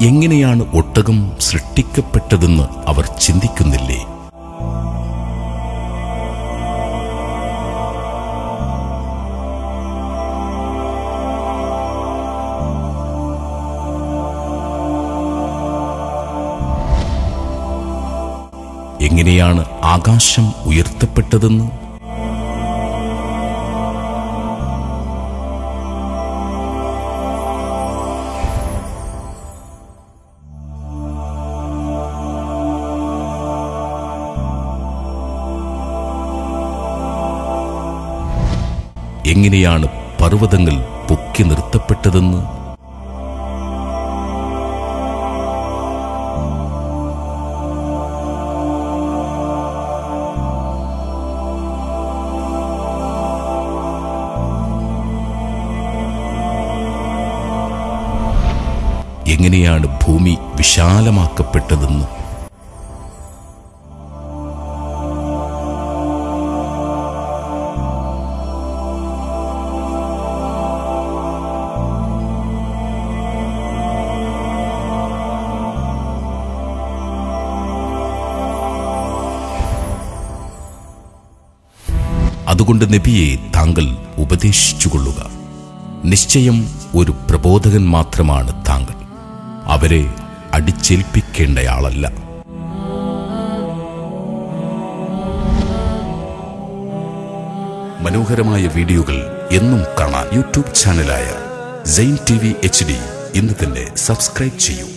എങ്ങനെയാണ് ഒട്ടകം സൃഷ്ടിക്കപ്പെട്ടതെന്ന് അവർ ചിന്തിക്കുന്നില്ലേ എങ്ങനെയാണ് ആകാശം ഉയർത്തപ്പെട്ടതെന്ന് എങ്ങനെയാണ് പർവ്വതങ്ങൾ പൊക്കി നിർത്തപ്പെട്ടതെന്ന് എങ്ങനെയാണ് ഭൂമി വിശാലമാക്കപ്പെട്ടതെന്ന് അതുകൊണ്ട് നബിയെ താങ്കൾ ഉപദേശിച്ചുകൊള്ളുക നിശ്ചയം ഒരു പ്രബോധകൻ മാത്രമാണ് താങ്കൾ അവരെ അടിച്ചേൽപ്പിക്കേണ്ടയാളല്ല മനോഹരമായ വീഡിയോകൾ എന്നും കാണാൻ യൂട്യൂബ് ചാനലായ സെയിൻ ടി വി എച്ച് ഡി ഇന്ന് തന്നെ സബ്സ്ക്രൈബ് ചെയ്യൂ